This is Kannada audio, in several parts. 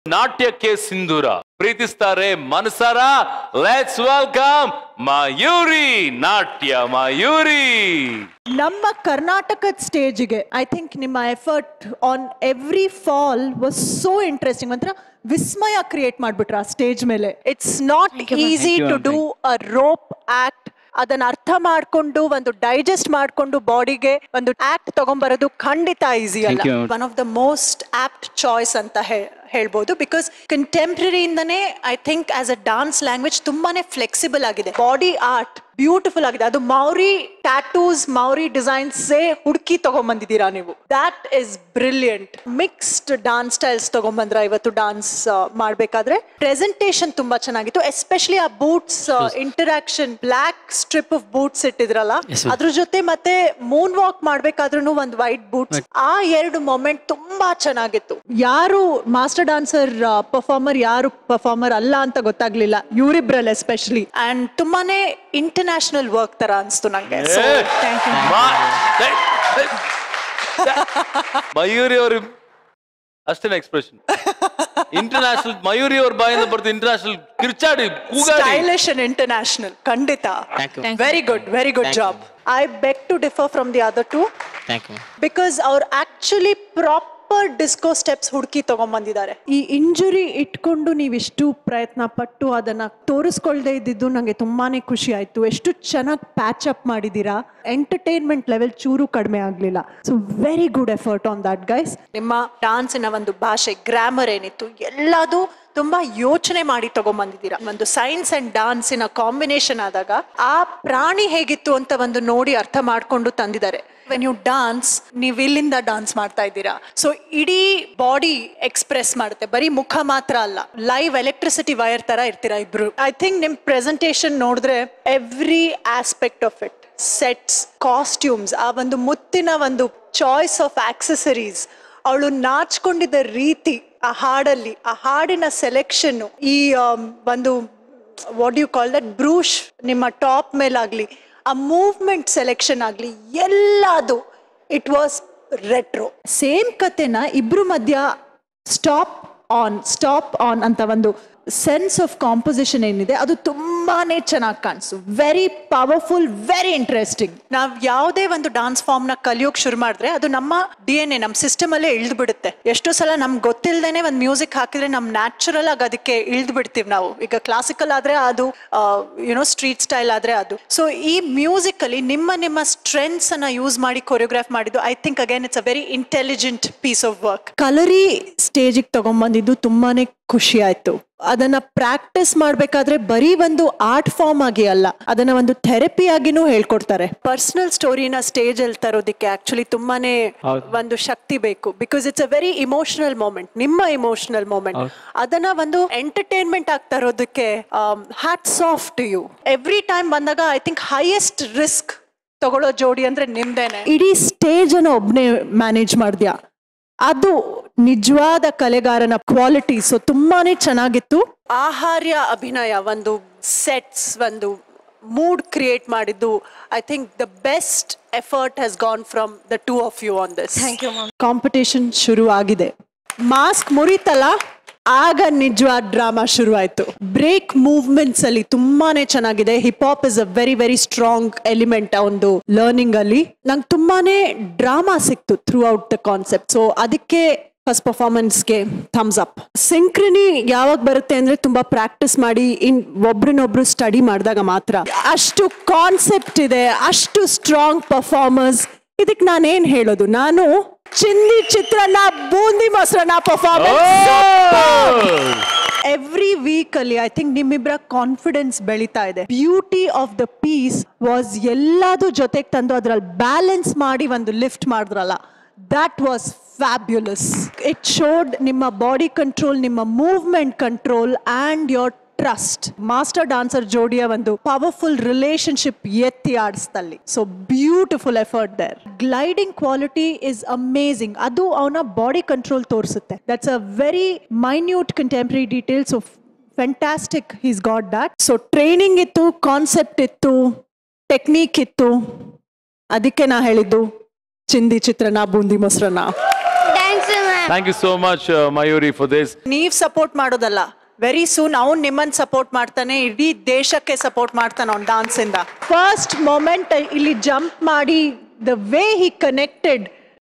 ನಾಟ್ಯಕ್ಕೆ ಸಿಂಧೂರ ಪ್ರೀತಿಸ್ತಾರೆ ಮನಸಾರ ಲೆಟ್ಸ್ ವೆಲ್ಕಮ್ ಮಯೂರಿ ನಾಟ್ಯ ಮಯೂರಿ ನಮ್ಮ ಕರ್ನಾಟಕದ ಸ್ಟೇಜ್ಗೆ ಐ ಥಿಂಕ್ ನಿಮ್ಮ effort on every fall was so interesting ಒಂಥರ ವಿಸ್ಮಯ ಕ್ರಿಯೇಟ್ ಮಾಡ್ಬಿಟ್ರ ಆ ಸ್ಟೇಜ್ ಮೇಲೆ it's not easy to do a rope act ಅದನ್ನ ಅರ್ಥ ಮಾಡ್ಕೊಂಡು ಒಂದು ಡೈಜೆಸ್ಟ್ ಮಾಡ್ಕೊಂಡು ಬಾಡಿಗೆ ಒಂದು ಆಕ್ಟ್ ತಗೊಂಬರೋದು ಖಂಡಿತ ಈಸಿ ಅಲ್ಲ Thank you. One of the most apt choice ಅಂತ ಹೇ- ಹೇಳ್ಬೋದು ಬಿಕಾಸ್ ಕಂಟೆಂಪ್ರರಿಯಿಂದನೇ I think as a dance language ತುಂಬಾನೇ ಫ್ಲೆಕ್ಸಿಬಲ್ ಆಗಿದೆ ಬಾಡಿ ಆರ್ಟ್ ಬ್ಯೂಟಿಫುಲ್ ಆಗಿದೆ ಅದು ಮೌರಿ ಟ್ಯಾಟೂಸ್ ಮೌರಿ ಡಿಸೈನ್ಸ್ ಹುಡುಕಿ ತಗೊಂಬಂದಿದ್ದೀರಾ ನೀವು that is brilliant mixed dance styles ತಗೊಂಬಂದ್ರ ಇವತ್ತು ಡಾನ್ಸ್ ಮಾಡ್ಬೇಕಾದ್ರೆ ಪ್ರೆಸೆಂಟೇಶನ್ ತುಂಬಾ ಚೆನ್ನಾಗಿತ್ತು ಎಸ್ಪೆಷಲಿ ಆ boots interaction black strip of boots ಇಟ್ಟಿದ್ರಲ್ಲ Yes, ma'am. ಅದ್ರ ಜೊತೆ ಮತ್ತೆ ಮೂನ್ ವಾಕ್ ಮಾಡ್ಬೇಕಾದ್ರೂ ಒಂದು ವೈಟ್ ಬೂಟ್ಸ್ ಆ ಎರಡು ಮೊಮೆಂಟ್ ತುಂಬಾ ಚೆನ್ನಾಗಿತ್ತು ಯಾರು ಮಾಸ್ಟರ್ ಡಾನ್ಸರ್ ಪರ್ಫಾರ್ಮರ್ ಯಾರು ಪರ್ಫಾರ್ಮರ್ ಅಲ್ಲ ಅಂತ ಗೊತ್ತಾಗ್ಲಿಲ್ಲ ಇವರಿಬ್ರಲ್ಲಿ ಎಸ್ಪೆಷಲಿ ಅಂಡ್ ತುಂಬಾನೇ ಇಂಟರ್ನ್ಯಾಷನಲ್ ವರ್ಕ್ ತರ ಅನ್ಸ್ತು ನಂಗೆ So, thank you. ಮಾ- ಏ, ಏ, ಮಯೂರಿ ಅವ್ರ ಅಷ್ಟೇನ ಎಕ್ಸ್ಪ್ರೆಷನ್ ಇಂಟರ್ನ್ಯಾಷನಲ್ ಮಯೂರಿ ಅವ್ರ ಬಾಯಿಂದ ಬರ್ತು ಇಂಟರ್ನ್ಯಾಷನಲ್ ಕಿರ್ಚಾಡಿ ಕೂಗಾಡಿ ಸ್ಟೈಲಿಶ್ ಅಂಡ್ ಇಂಟರ್ನ್ಯಾಷನಲ್ ಖಂಡಿತ Thank you. Very good very good Thank you. Job I beg to differ from the other to thank you because ಅವ್ರು ಆಕ್ಚುಲಿ ಪ್ರಾಪರ್ ಡಿಸ್ಕೋ ಸ್ಟೆಪ್ಸ್ ಹುಡುಕಿ ತಗೊಂಡ್ಬಂದಿದ್ದಾರೆ ಈ ಇಂಜುರಿ ಇಟ್ಕೊಂಡು ನೀವಿಷ್ಟು ಪ್ರಯತ್ನ ಪಟ್ಟು ಅದನ್ನ ತೋರಿಸ್ಕೊಳ್ದೇ ಇದ್ದಿದ್ದು ನಂಗೆ ತುಂಬಾನೇ ಖುಷಿ ಆಯ್ತು ಎಷ್ಟು ಚೆನ್ನಾಗಿ ಪ್ಯಾಚ್ ಅಪ್ ಮಾಡಿದೀರಾ ಎಂಟರ್ಟೈನ್ಮೆಂಟ್ ಲೆವೆಲ್ ಚೂರು ಕಡಿಮೆ ಆಗ್ಲಿಲ್ಲ so very good effort on that guys ನಿಮ್ಮ ಡಾನ್ಸಿನ ಒಂದು ಭಾಷೆ ಗ್ರಾಮರ್ ಏನಿತ್ತು ಎಲ್ಲದು ತುಂಬಾ ಯೋಚನೆ ಮಾಡಿ ತಗೊಂಬಂದಿದ್ದೀರಾ ಒಂದು ಸೈನ್ಸ್ ಅಂಡ್ ಡಾನ್ಸಿನ ಕಾಂಬಿನೇಷನ್ ಆದಾಗ ಆ ಪ್ರಾಣಿ ಹೇಗಿತ್ತು ಅಂತ ಒಂದು ನೋಡಿ ಅರ್ಥ ಮಾಡ್ಕೊಂಡು ತಂದಿದ್ದಾರೆ ವೆನ್ ಯು ಡಾನ್ಸ್ ನೀವು ಇಲ್ಲಿಂದ ಡಾನ್ಸ್ ಮಾಡ್ತಾ ಇದ್ದೀರಾ ಸೊ ಇಡೀ ಬಾಡಿ ಎಕ್ಸ್ಪ್ರೆಸ್ ಮಾಡುತ್ತೆ ಬರೀ ಮುಖ ಮಾತ್ರ ಅಲ್ಲ ಲೈವ್ ಎಲೆಕ್ಟ್ರಿಸಿಟಿ ವೈರ್ ತರ ಇರ್ತೀರಾ ಇಬ್ರು ಐ ಥಿಂಕ್ ನಿಮ್ ಪ್ರೆಸೆಂಟೇಶನ್ ನೋಡಿದ್ರೆ every aspect of it sets costumes ಆ ಒಂದು ಮುತ್ತಿನ ಒಂದು ಚಾಯ್ಸ್ ಆಫ್ ಆಕ್ಸೆಸರೀಸ್ ಅವಳು ನಾಚ್ಕೊಂಡಿದ್ದ ರೀತಿ ಆ ಹಾಡಲ್ಲಿ ಆ ಹಾಡಿನ ಸೆಲೆಕ್ಷನ್ ಈ ಆಮ್, ಒಂದು what you call that brush ನಿಮ್ಮ ಟಾಪ್ ಮೇಲಾಗ್ಲಿ ಆ ಮೂವ್ಮೆಂಟ್ ಸೆಲೆಕ್ಷನ್ ಆಗ್ಲಿ ಎಲ್ಲದು ಇಟ್ ವಾಸ್ ರೆಟ್ರೋ ಸೇಮ್ ಕತೆನ ಇಬ್ರು ಮಧ್ಯ ಸ್ಟಾಪ್ ಆನ್ ಸ್ಟಾಪ್ ಆನ್ ಅಂತ ಒಂದು ಸೆನ್ಸ್ ಆಫ್ ಕಾಂಪೋಸಿಷನ್ ಏನಿದೆ ಅದು ತುಂಬಾನೇ ಚೆನ್ನಾಗಿ ಕಾಣಿಸ್ತು ವೆರಿ ಪವರ್ಫುಲ್ ವೆರಿ ಇಂಟ್ರೆಸ್ಟಿಂಗ್ ನಾವ್ ಯಾವುದೇ ಒಂದು ಡಾನ್ಸ್ ಫಾರ್ಮ್ ನ ಕಲಿಯೋಕ್ ಶುರು ಮಾಡಿದ್ರೆ ಅದು ನಮ್ಮ ಡಿ ಎನ್ ಎ ನಮ್ಮ ಸಿಸ್ಟಮ್ ಅಲ್ಲೇ ಇಳ್ದು ಬಿಡುತ್ತೆ ಎಷ್ಟೋ ಸಲ ನಮ್ಗೆ ಗೊತ್ತಿಲ್ಲದೇನೆ ಒಂದು ಮ್ಯೂಸಿಕ್ ಹಾಕಿದ್ರೆ ನಮ್ ನ್ಯಾಚುರಲ್ ಆಗಿ ಅದಕ್ಕೆ ಇಳ್ದು ಬಿಡ್ತೀವಿ ನಾವು ಈಗ ಕ್ಲಾಸಿಕಲ್ ಆದ್ರೆ ಅದು ಯುನೋ ಸ್ಟ್ರೀಟ್ ಸ್ಟೈಲ್ ಆದ್ರೆ ಅದು ಸೊ ಈ ಮ್ಯೂಸಿಕ್ ಅಲ್ಲಿ ನಿಮ್ಮ ನಿಮ್ಮ ಸ್ಟ್ರೆಂತ್ಸ್ ಅನ್ನ ಯೂಸ್ ಮಾಡಿ ಕೊರಿಯೋಗ್ರಾಫ್ ಮಾಡಿದ್ದು I think again it's a very intelligent piece of work Kalari ಸ್ಟೇಜಿಗೆ ತಗೊಂಬಂದಿದ್ದು ತುಂಬಾನೇ ಖುಷಿ ಆಯ್ತು ಅದನ್ನ ಪ್ರಾಕ್ಟೀಸ್ ಮಾಡ್ಬೇಕಾದ್ರೆ ಬರೀ ಒಂದು ಆರ್ಟ್ ಫಾರ್ಮ್ ಆಗಿ ಅಲ್ಲ ಅದನ್ನ ಒಂದು ಥೆರಪಿ ಆಗಿನೂ ಹೇಳ್ಕೊಡ್ತಾರೆ ಪರ್ಸನಲ್ ಸ್ಟೋರಿನ ಸ್ಟೇಜ್ ಅಲ್ಲಿ ತರೋದಕ್ಕೆ ಆಕ್ಚುಲಿ ತುಂಬಾನೇ ಹೌದು. ಒಂದು ಶಕ್ತಿ ಬೇಕು because it's a very emotional moment ನಿಮ್ಮ ಇಮೋಷನಲ್ ಮೂಮೆಂಟ್ ಹೌದು. ಅದನ್ನ ಒಂದು ಎಂಟರ್ಟೈನ್ಮೆಂಟ್ ಆಗಿ ತರೋದಕ್ಕೆ hats off to you every time ಬಂದಾಗ ಐ ಥಿಂಕ್ ಹೈಯೆಸ್ಟ್ ರಿಸ್ಕ್ ತಗೊಳ್ಳೋ ಜೋಡಿ ಅಂದ್ರೆ ನಿಮ್ದೇನೆ ಇಡೀ ಸ್ಟೇಜ್ ಅನ್ನ ಒಬ್ನೇ ಮ್ಯಾನೇಜ್ ಮಾಡ್ದ್ಯಾ ಅದು ನಿಜವಾದ ಕಲೆಗಾರನ ಕ್ವಾಲಿಟಿ ಸೊ ತುಂಬಾನೇ ಚೆನ್ನಾಗಿತ್ತು ಆಹಾರ್ಯ ಅಭಿನಯ ಒಂದು ಸೆಟ್ಸ್ ಒಂದು ಮೂಡ್ ಕ್ರಿಯೇಟ್ ಮಾಡಿದ್ದು I think the best effort has gone from the two of you on this competition ಶುರು ಆಗಿದೆ ಮಾಸ್ಕ್ ಮುರಿತಲ್ಲ ಆಗ ನಿಜವಾದ ಡ್ರಾಮಾ ಶುರು ಆಯ್ತು ಬ್ರೇಕ್ ಮೂವ್ಮೆಂಟ್ಸ್ ಅಲ್ಲಿ ತುಂಬಾನೇ ಚೆನ್ನಾಗಿದೆ hip hop is a very very strong element ಆ ಒಂದು ಲರ್ನಿಂಗ್ ಅಲ್ಲಿ ನಂಗೆ ತುಂಬಾನೇ ಡ್ರಾಮಾ ಸಿಕ್ತು throughout the concept so ಅದಕ್ಕೆ ಫಸ್ಟ್ ಪರ್ಫಾರ್ಮೆನ್ಸ್ಗೆ ಥಮ್ಸ್ ಅಪ್ ಸಿಂಕ್ರನಿ ಯಾವಾಗ ಬರುತ್ತೆ ಅಂದ್ರೆ ತುಂಬಾ ಪ್ರಾಕ್ಟೀಸ್ ಮಾಡಿ ಇನ್ ಒಬ್ರನ್ನೊಬ್ರು ಸ್ಟಡಿ ಮಾಡಿದಾಗ ಮಾತ್ರ ಅಷ್ಟು ಕಾನ್ಸೆಪ್ಟ್ ಇದೆ ಅಷ್ಟು ಸ್ಟ್ರಾಂಗ್ ಪರ್ಫಾರ್ಮರ್ಸ್ ಇದಕ್ಕೆ ನಾನೇನ್ ಹೇಳೋದು ನಾನು ಚಿಂದಿ ಚಿತ್ರಾನ್ನ ಬೂಂದಿ ಮೊಸರನ್ನ ಪರ್ಫಾರ್ಮೆನ್ಸ್ ಎವ್ರಿ ವೀಕ್ ಅಲ್ಲಿ ಐ ಥಿಂಕ್ ನಿಮ್ಮಿಬ್ಬರ ಕಾನ್ಫಿಡೆನ್ಸ್ ಬೆಳೀತಾ ಇದೆ beauty of the piece was ಎಲ್ಲದೂ ಜೊತೆಗೆ ತಂದು ಅದ್ರಲ್ಲಿ ಬ್ಯಾಲೆನ್ಸ್ ಮಾಡಿ ಒಂದು ಲಿಫ್ಟ್ ಮಾಡಿದ್ರಲ್ಲ that was fabulous it showed ನಿಮ್ಮ ಬಾಡಿ ಕಂಟ್ರೋಲ್ ನಿಮ್ಮ movement control and your trust master dancer ಜೋಡಿಯ ಒಂದು ಪವರ್ಫುಲ್ ರಿಲೇಶನ್ಶಿಪ್ ಎತ್ತಿ ಆಡಿಸ್ತಲ್ಲಿ so beautiful effort there gliding quality is amazing ಅದು ಅವನ ಬಾಡಿ ಕಂಟ್ರೋಲ್ ತೋರಿಸುತ್ತೆ that's a very minute contemporary details of fantastic he's got that so training ಇತ್ತು ಕಾನ್ಸೆಪ್ಟ್ ಇತ್ತು ಟೆಕ್ನಿಕ್ ಇತ್ತು ಅದಕ್ಕೆ ನಾ ಹೇಳಿದ್ದು ಚಿಂದಿ ಚಿತ್ರನ ಬೂಂದಿ ಮೊಸರನ್ನ thanks ma'am thank you so much Mayuri for this ನೀವ್ ಸಪೋರ್ಟ್ ಮಾಡೋದಲ್ಲ ವೆರಿ ಸೂನ್ ಅವ್ನ್ ನಿಮ್ಮನ್ ಸಪೋರ್ಟ್ ಮಾಡ್ತಾನೆ ಇಡೀ ದೇಶಕ್ಕೆ ಸಪೋರ್ಟ್ ಮಾಡ್ತಾನೆ ಅವ್ನ್ ಡಾನ್ಸ್ ಇಂದ ಫಸ್ಟ್ ಮೊಮೆಂಟ್ ಇಲ್ಲಿ ಜಂಪ್ ಮಾಡಿ the way he connected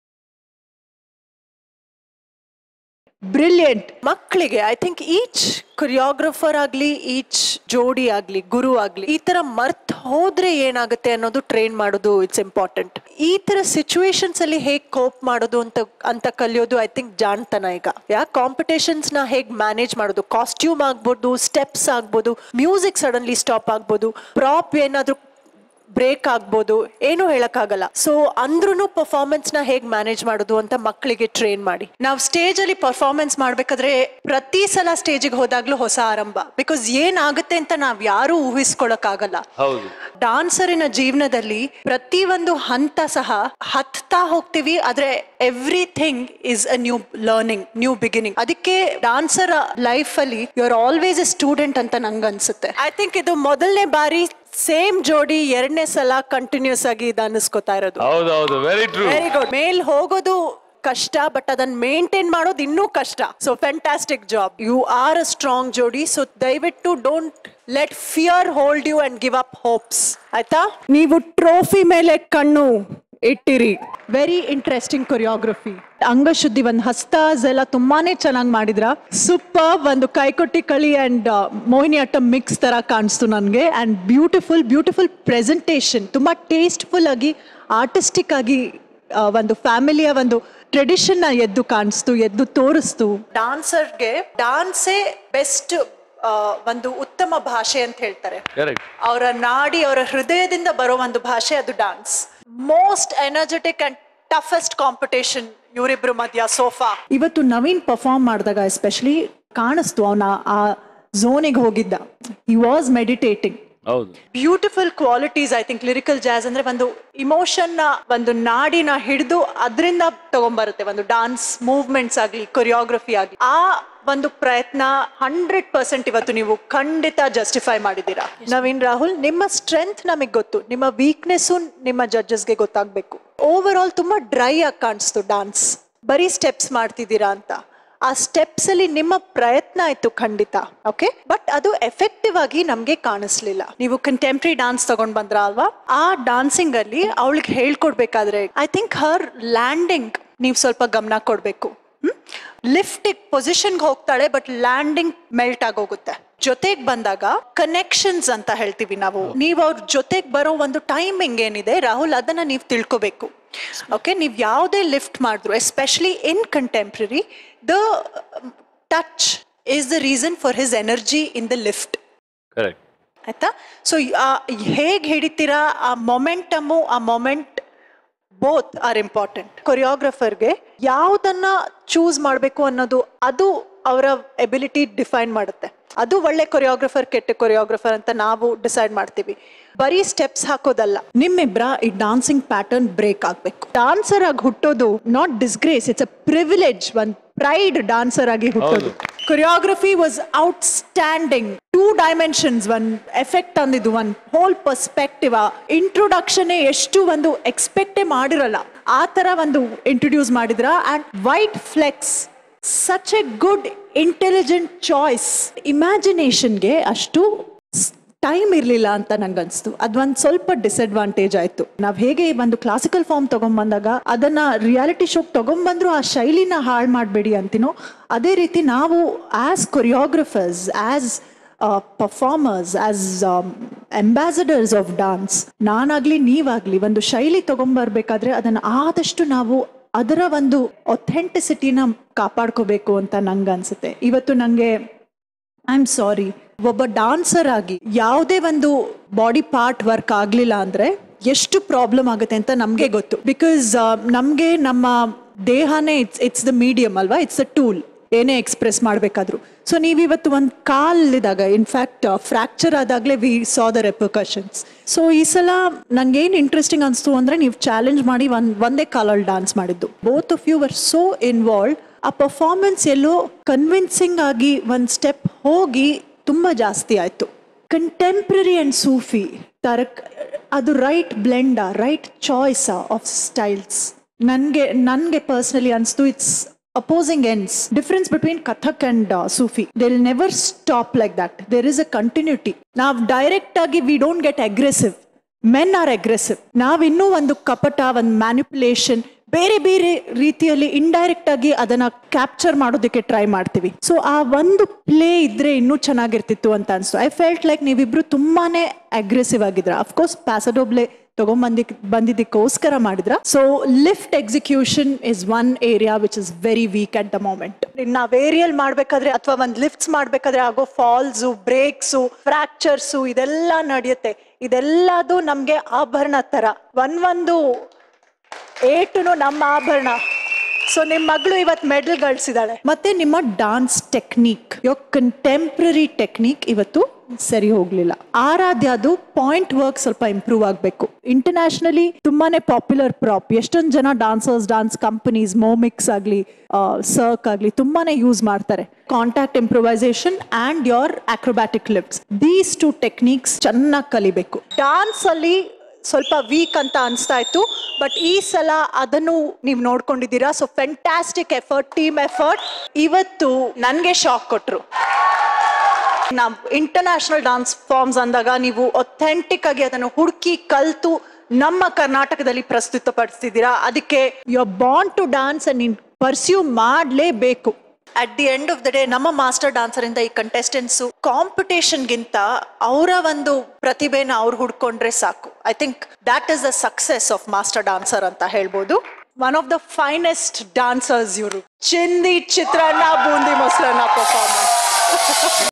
brilliant ಮಕ್ಕಳಿಗೆ ಐ ಥಿಂಕ್ ಈಚ್ ಕೊರಿಯೋಗ್ರಫರ್ ಆಗ್ಲಿ ಈಚ್ ಜೋಡಿ ಆಗ್ಲಿ ಗುರು ಆಗ್ಲಿ ಈ ತರ ಮರ್ತ್ ಹೋದ್ರೆ ಏನಾಗುತ್ತೆ ಅನ್ನೋದು ಟ್ರೈನ್ ಮಾಡೋದು ಇಟ್ಸ್ ಇಂಪಾರ್ಟೆಂಟ್ ಈ ತರ ಸಿಚುವೇಶನ್ಸ್ ಅಲ್ಲಿ ಹೇಗ್ ಕೋಪ್ ಮಾಡೋದು ಅಂತ ಅಂತ ಕಲಿಯೋದು ಐ ಥಿಂಕ್ ಜಾಣ್ತನ ಈಗ ಯಾಕೆ ಕಾಂಪಿಟೇಷನ್ಸ್ ನ ಹೇಗ್ ಮ್ಯಾನೇಜ್ ಮಾಡೋದು ಕಾಸ್ಟ್ಯೂಮ್ ಆಗ್ಬೋದು ಸ್ಟೆಪ್ಸ್ ಆಗ್ಬೋದು ಮ್ಯೂಸಿಕ್ ಸಡನ್ಲಿ ಸ್ಟಾಪ್ ಆಗ್ಬೋದು ಪ್ರಾಪ್ ಏನಾದ್ರು ಬ್ರೇಕ್ ಆಗ್ಬೋದು ಏನು ಹೇಳಕ್ಕಾಗಲ್ಲ ಸೊ ಅಂದ್ರೂ ಪರ್ಫಾರ್ಮೆನ್ಸ್ ನ ಹೇಗ್ ಮ್ಯಾನೇಜ್ ಮಾಡೋದು ಅಂತ ಮಕ್ಕಳಿಗೆ ಟ್ರೈನ್ ಮಾಡಿ ನಾವು ಸ್ಟೇಜ್ ಅಲ್ಲಿ ಪರ್ಫಾರ್ಮೆನ್ಸ್ ಮಾಡ್ಬೇಕಾದ್ರೆ ಪ್ರತಿ ಸಲ ಸ್ಟೇಜಿಗೆ ಹೋದಾಗ್ಲೂ ಹೊಸ ಆರಂಭ ಬಿಕಾಸ್ ಏನಾಗುತ್ತೆ ಅಂತ ನಾವ್ ಯಾರು ಊಹಿಸ್ಕೊಳಕ್ ಹೌದು ಡಾನ್ಸರಿನ ಜೀವನದಲ್ಲಿ ಪ್ರತಿ ಒಂದು ಹಂತ ಸಹ ಹತ್ತಾ ಹೋಗ್ತೀವಿ ಆದ್ರೆ everything is a new learning new beginning ಅದಕ್ಕೆ ಡಾನ್ಸರ್ ಲೈಫ್ ಅಲ್ಲಿ you are always a student ಅಂತ ನಂಗೆ ಅನ್ಸುತ್ತೆ ಐ ಥಿಂಕ್ ಇದು ಮೊದಲನೇ ಬಾರಿ ಸೇಮ್ ಜೋಡಿ ಎರಡನೇ ಸಲ ಕಂಟಿನ್ಯೂಸ್ ಆಗಿ ಇದು ಅನ್ನಿಸ್ಕೊತಾ ಇರೋದು ಹೌದು ಹೌದು ವೆರಿ ಟ್ರೂ ವೆರಿ ಗುಡ್ ಮೇಲ್ ಹೋಗೋದು ಕಷ್ಟ ಬಟ್ ಅದನ್ನ ಮೇಂಟೈನ್ ಮಾಡೋದು ಇನ್ನೂ ಕಷ್ಟ so fantastic job you are a strong ಜೋಡಿ ಸೊ ದಯವಿಟ್ಟು don't let fear hold you and give up hopes ಆಯ್ತಾ ನೀವು ಟ್ರೋಫಿ ಮೇಲೆ ಕಣ್ಣು ಇಟ್ಟಿರಿ ವೆರಿ ಇಂಟ್ರೆಸ್ಟಿಂಗ್ ಕೊರಿಯೋಗ್ರಫಿ ಅಂಗಶುದ್ಧಿ ಒಂದು ಹಸ್ತಾಸ್ ಎಲ್ಲ ತುಂಬಾನೇ ಚೆನ್ನಾಗಿ ಮಾಡಿದ್ರ ಸೂಪರ್ ಒಂದು ಕೈಕೊಟ್ಟಿ ಕಳಿ ಅಂಡ್ ಮೋಹಿನಿ ಅಟ್ಟಂ ಮಿಕ್ಸ್ ತರ ಕಾಣಿಸ್ತು ನನಗೆ ಅಂಡ್ ಬ್ಯೂಟಿಫುಲ್ ಬ್ಯೂಟಿಫುಲ್ ಪ್ರೆಸೆಂಟೇಷನ್ ತುಂಬಾ ಟೇಸ್ಟ್ಫುಲ್ ಆಗಿ ಆರ್ಟಿಸ್ಟಿಕ್ ಆಗಿ ಆ, ಒಂದು ಫ್ಯಾಮಿಲಿಯ ಒಂದು ಟ್ರೆಡಿಷನ್ ನ ಎದ್ದು ಕಾಣಿಸ್ತು ಎದ್ದು ತೋರಿಸ್ತು ಡಾನ್ಸರ್ಗೆ ಡಾನ್ಸೇ ಬೆಸ್ಟ್ ಒಂದು ಉತ್ತಮ ಭಾಷೆ ಅಂತ ಹೇಳ್ತಾರೆ ಕರೆಕ್ಟ್ ಅವರ ನಾಡಿ ಅವರ ಹೃದಯದಿಂದ ಬರೋ ಒಂದು ಭಾಷೆ ಅದು dance most energetic and toughest competition ಇವರಿಬ್ರು ಮಧ್ಯ ಸೋಫಾ ಇವತ್ತು ನವೀನ್ ಪರ್ಫಾರ್ಮ್ ಮಾಡಿದಾಗ ಎಸ್ಪೆಷಲಿ ಕಾಣಿಸ್ತು ಅವನ ಆ ಝೋನಿಗೆ ಹೋಗಿದ್ದ ಹಿ ವಾಸ್ ಮೆಡಿಟೇಟಿಂಗ್ ಹೌದು beautiful qualities I think lyrical jazz ಅಂದ್ರೆ ಒಂದು ಇಮೋಷನ್ ನ ಒಂದು ನಾಡಿನ ಹಿಡಿದು ಅದರಿಂದ ತಗೊಂಬರುತ್ತೆ ಒಂದು ಡಾನ್ಸ್ ಮೂವ್ಮೆಂಟ್ಸ್ ಆಗ್ಲಿ ಕೊರಿಯೋಗ್ರಫಿ ಆಗ್ಲಿ ಆ ಒಂದು ಪ್ರಯತ್ನ ಹಂಡ್ರೆಡ್ ಪರ್ಸೆಂಟ್ ಇವತ್ತು ನೀವು ಖಂಡಿತ ಜಸ್ಟಿಫೈ ಮಾಡಿದ್ದೀರಾ ನವೀನ್ ರಾಹುಲ್ ನಿಮ್ಮ ಸ್ಟ್ರೆಂತ್ ನಮಗೆ ಗೊತ್ತು ನಿಮ್ಮ ವೀಕ್ನೆಸ್ಸು ನಿಮ್ಮ ಜಡ್ಜಸ್ಗೆ ಗೊತ್ತಾಗ್ಬೇಕು ಓವರ್ ಆಲ್ ತುಂಬಾ ಡ್ರೈ ಆಗಿ ಕಾಣಿಸ್ತು ಡಾನ್ಸ್ ಬರೀ ಸ್ಟೆಪ್ಸ್ ಮಾಡ್ತಿದ್ದೀರಾ ಅಂತ ಆ ಸ್ಟೆಪ್ಸ್ ಅಲ್ಲಿ ನಿಮ್ಮ ಪ್ರಯತ್ನ ಆಯ್ತು ಖಂಡಿತ ಓಕೆ ಬಟ್ ಅದು ಎಫೆಕ್ಟಿವ್ ಆಗಿ ನಮ್ಗೆ ಕಾಣಿಸ್ಲಿಲ್ಲ ನೀವು ಕಂಟೆಂಪ್ರರಿ ಡಾನ್ಸ್ ತಗೊಂಡ್ ಬಂದ್ರ ಅಲ್ವಾ ಆ ಡಾನ್ಸಿಂಗ್ ಅಲ್ಲಿ ಅವಳಿಗೆ ಹೇಳ್ಕೊಡ್ಬೇಕಾದ್ರೆ ಐ ಥಿಂಕ್ ಹರ್ ಲ್ಯಾಂಡಿಂಗ್ ನೀವು ಸ್ವಲ್ಪ ಗಮನ ಕೊಡ್ಬೇಕು ಲಿಫ್ಟ್ ಪೊಸಿಷನ್ಗೆ ಹೋಗ್ತಾಳೆ ಬಟ್ ಲ್ಯಾಂಡಿಂಗ್ ಮೆಲ್ಟ್ ಆಗೋಗುತ್ತೆ ಜೊತೆಗ್ ಬಂದಾಗ ಕನೆಕ್ಷನ್ಸ್ ಅಂತ ಹೇಳ್ತೀವಿ ನಾವು ನೀವು ಅವ್ರ ಜೊತೆಗ್ ಬರೋ ಒಂದು ಟೈಮಿಂಗ್ ಏನಿದೆ ರಾಹುಲ್ ಅದನ್ನ ನೀವು ತಿಳ್ಕೊಬೇಕು ಓಕೆ ನೀವು ಯಾವುದೇ ಲಿಫ್ಟ್ ಮಾಡಿದ್ರು especially in contemporary the touch is the reason for his energy in the lift correct ಆಯ್ತಾ ಸೊ ಹೇಗೆ ಹಿಡಿತೀರಾ ಆ ಮೊಮೆಂಟಮು ಆ ಮೊಮೆಂಟ್ ಬೋತ್ ಆರ್ ಇಂಪಾರ್ಟೆಂಟ್ ಕೊರಿಯೋಗ್ರಫರ್ಗೆ ಯಾವುದನ್ನ ಚೂಸ್ ಮಾಡಬೇಕು ಅನ್ನೋದು ಅದು ಅವರ ಎಬಿಲಿಟಿ ಡಿಫೈನ್ ಮಾಡುತ್ತೆ ಅದು ಒಳ್ಳೆ ಕೊರಿಯೋಗ್ರಫರ್ ಕೆಟ್ಟ ಕೊರಿಯೋಗ್ರಫರ್ ಅಂತ ನಾವು ಡಿಸೈಡ್ ಮಾಡ್ತೀವಿ ಬರೀ ಸ್ಟೆಪ್ಸ್ ಹಾಕೋದಲ್ಲ ನಿಮ್ಮಿಬ್ರ ಈ ಡಾನ್ಸಿಂಗ್ ಪ್ಯಾಟರ್ನ್ ಬ್ರೇಕ್ ಆಗ್ಬೇಕು ಡಾನ್ಸರ್ ಆಗಿ ಹುಟ್ಟೋದು not disgrace it's a privilege ಒಂದ್ ಪ್ರೈಡ್ ಡಾನ್ಸರ್ ಆಗಿ ಹುಟ್ಟೋದು choreography was outstanding two dimensions one effect ಅಂದಿದ್ದು ಒನ್ ಹೋಲ್ ಪರ್ಸ್ಪೆಕ್ಟಿವ್ ಇಂಟ್ರೊಡಕ್ಷನ್ ಎಷ್ಟು ಒಂದು ಎಕ್ಸ್ಪೆಕ್ಟೇ ಮಾಡಿರಲ್ಲ ಆ ತರ ಒಂದು ಇಂಟ್ರೊಡ್ಯೂಸ್ ಮಾಡಿದ್ರ and white flex such a good intelligent choice ಇಮ್ಯಾಜಿನೇಷನ್ಗೆ ಅಷ್ಟು ಟೈಮ್ ಇರಲಿಲ್ಲ ಅಂತ ನಂಗೆ ಅನ್ಸ್ತು ಅದೊಂದು ಸ್ವಲ್ಪ ಡಿಸಡ್ವಾಂಟೇಜ್ ಆಯ್ತು ನಾವ್ ಹೇಗೆ ಒಂದು ಕ್ಲಾಸಿಕಲ್ ಫಾರ್ಮ್ ತಗೊಂಬಂದಾಗ ಅದನ್ನ ರಿಯಾಲಿಟಿ ಶೋಕ್ ತಗೊಂಬಂದ್ರು ಆ ಶೈಲಿನ ಹಾಳು ಮಾಡಬೇಡಿ ಅಂತೀನೋ ಅದೇ ರೀತಿ ನಾವು as choreographers as performers as ambassadors of dance ನಾನಾಗ್ಲಿ ನೀವಾಗ್ಲಿ ಒಂದು ಶೈಲಿ ತಗೊಂಬರ್ಬೇಕಾದ್ರೆ ಅದನ್ನ ಆದಷ್ಟು ನಾವು ಅದರ ಒಂದು ಒಥೆಂಟಿಸಿಟಿನ ಕಾಪಾಡ್ಕೋಬೇಕು ಅಂತ ನಂಗೆ ಅನ್ಸುತ್ತೆ ಇವತ್ತು ನಂಗೆ ಐ ಆಮ್ ಸಾರಿ ಒಬ್ಬ ಡಾನ್ಸರ್ ಆಗಿ ಯಾವುದೇ ಒಂದು ಬಾಡಿ ಪಾರ್ಟ್ ವರ್ಕ್ ಆಗಲಿಲ್ಲ ಅಂದ್ರೆ ಎಷ್ಟು ಪ್ರಾಬ್ಲಮ್ ಆಗುತ್ತೆ ಅಂತ ನಮಗೆ ಗೊತ್ತು ಬಿಕಾಸ್ ನಮಗೆ ನಮ್ಮ ದೇಹನೇ ಇಟ್ಸ್ ಇಟ್ಸ್ ದ ಮೀಡಿಯಮ್ ಅಲ್ವಾ ಇಟ್ಸ್ ಅ ಟೂಲ್ ಏನೇ ಎಕ್ಸ್ಪ್ರೆಸ್ ಮಾಡಬೇಕಾದ್ರು ಸೊ ನೀವು ಇವತ್ತು ಒಂದು ಕಾಲಿದಾಗ ಇನ್ಫ್ಯಾಕ್ಟ್ ಫ್ರ್ಯಾಕ್ಚರ್ ಆದಾಗಲೇ we saw the repercussions so ಈ ಸಲ ನಂಗೇನು ಇಂಟ್ರೆಸ್ಟಿಂಗ್ ಅನಿಸ್ತು ಅಂದರೆ ನೀವು ಚಾಲೆಂಜ್ ಮಾಡಿ ಒಂದು ಒಂದೇ ಕಾಲಲ್ಲಿ ಡಾನ್ಸ್ ಮಾಡಿದ್ದು both of you were so involve ಆ ಪರ್ಫಾರ್ಮೆನ್ಸ್ ಎಲ್ಲೋ ಕನ್ವಿನ್ಸಿಂಗ್ ಆಗಿ ಒಂದು ಸ್ಟೆಪ್ ಹೋಗಿ ತುಂಬ ಜಾಸ್ತಿ ಆಯಿತು ಕಂಟೆಂಪ್ರರಿ ಆ್ಯಂಡ್ ಸೂಫಿ ತರಕ್ ಅದು ರೈಟ್ ಬ್ಲೆಂಡಾ ರೈಟ್ ಚಾಯ್ಸಾ ಆಫ್ ಸ್ಟೈಲ್ಸ್ ನನಗೆ ನನಗೆ ಪರ್ಸ್ನಲಿ ಅನಿಸ್ತು it's opposing ends. Difference between Kathak and uh, Sufi. They'll never stop like that. There is a continuity. Now, direct agi, we don't get aggressive. Men are aggressive ನಾವಿನ್ನೂ ಒಂದು ಕಪಟ ಒಂದು ಮ್ಯಾನಿಪುಲೇಷನ್ ಬೇರೆ ಬೇರೆ ರೀತಿಯಲ್ಲಿ ಇಂಡೈರೆಕ್ಟ್ ಆಗಿ ಅದನ್ನ ಕ್ಯಾಪ್ಚರ್ ಮಾಡೋದಕ್ಕೆ ಟ್ರೈ ಮಾಡ್ತೀವಿ ಸೊ ಆ ಒಂದು ಪ್ಲೇ ಇದ್ರೆ ಇನ್ನೂ ಚೆನ್ನಾಗಿರ್ತಿತ್ತು ಅಂತ ಅನ್ಸ್ತು ಐ ಫೆಲ್ಟ್ ಲೈಕ್ ನೀವಿಬ್ರು ತುಂಬಾನೇ ಅಗ್ರೆಸಿವ್ ಆಗಿದ್ರ ಅಫ್ಕೋರ್ಸ್ ಪ್ಯಾಸಡೋಬ್ಲೆ ತಗೊಂಬಂದಿ ಬಂದಿದ್ದಕ್ಕೋಸ್ಕರ ಮಾಡಿದ್ರ so lift execution is one area which is very weak at the moment ನಾವ್ ಏರಿಯಲ್ ಮಾಡ್ಬೇಕಾದ್ರೆ ಅಥವಾ ಒಂದ್ ಲಿಫ್ಟ್ಸ್ ಮಾಡ್ಬೇಕಾದ್ರೆ ಆಗೋ ಫಾಲ್ಸು ಬ್ರೇಕ್ಸು ಫ್ರಾಕ್ಚರ್ಸು ಇದೆಲ್ಲ ನಡೆಯುತ್ತೆ ಇದೆಲ್ಲದು ನಮ್ಗೆ ಆಭರಣ ತರ ಒಂದ್ ಒಂದು ಏಟುನು ನಮ್ಮ ಆಭರಣ ಸೊ ನಿಮ್ ಮಗಳು ಇವತ್ ಮೆಡಲ್ ಗಳಿಸಿದಾಳೆ ಮತ್ತೆ ನಿಮ್ಮ dance technique your contemporary technique ಇವತ್ತು ಸರಿ ಹೋಗ್ಲಿಲ್ಲ ಆರಾಧ್ಯದು ಪಾಯಿಂಟ್ ವರ್ಕ್ ಸ್ವಲ್ಪ ಇಂಪ್ರೂವ್ ಆಗಬೇಕು ಇಂಟರ್ನ್ಯಾಷನಲಿ ತುಂಬಾನೇ ಪಾಪ್ಯುಲರ್ ಪ್ರಾಪ್ ಎಷ್ಟೊಂದು ಜನ ಡಾನ್ಸರ್ಸ್ ಡಾನ್ಸ್ ಕಂಪನೀಸ್ ಮೋಮಿಕ್ಸ್ ಆಗಲಿ ಸರ್ಕ್ ಆಗಲಿ ತುಂಬಾನೇ ಯೂಸ್ ಮಾಡ್ತಾರೆ contact improvisation and your acrobatic lifts these two techniques ಚೆನ್ನಾಗಿ ಕಲಿಬೇಕು ಡಾನ್ಸ್ ಅಲ್ಲಿ ಸ್ವಲ್ಪ ವೀಕ್ ಅಂತ ಅನಿಸ್ತಾ ಇತ್ತು ಬಟ್ ಈ ಸಲ ಅದನ್ನು ನೀವು ನೋಡ್ಕೊಂಡಿದ್ದೀರಾ so fantastic effort team effort ಇವತ್ತು ನನಗೆ ಶಾಕ್ ಕೊಟ್ರು ನಾವು ಇಂಟರ್ನ್ಯಾಷನಲ್ ಡಾನ್ಸ್ ಫಾರ್ಮ್ಸ್ ಅಂದಾಗ ನೀವು ಒಥೆಂಟಿಕ್ ಆಗಿ ಅದನ್ನು ಹುಡುಕಿ ಕಲ್ತು ನಮ್ಮ ಕರ್ನಾಟಕದಲ್ಲಿ ಪ್ರಸ್ತುತಪಡಿಸ್ತಿದ್ದೀರಾ ಅದಕ್ಕೆ you are bound to dance and ನೀನ್ ಪರ್ಸ್ಯೂ ಮಾಡಲೇಬೇಕು at the end of the day ನಮ್ಮ ಮಾಸ್ಟರ್ ಡಾನ್ಸರ್ ಇಂದ ಈ ಕಂಟೆಸ್ಟೆಂಟ್ಸ್ ಕಾಂಪಿಟೇಷನ್ಗಿಂತ ಅವರ ಒಂದು ಪ್ರತಿಭೆನ ಅವ್ರು ಹುಡ್ಕೊಂಡ್ರೆ ಸಾಕು I think that is the success of master dancer ಅಂತ ಹೇಳ್ಬೋದು one of the finest dancers ಇವರು ಚಿಂದಿ ಚಿತ್ರಾನ್ನ ಬೂಂದಿ ಮೊಸರನ್ನ ಪರ್ಫಾರ್ಮೆನ್ಸ್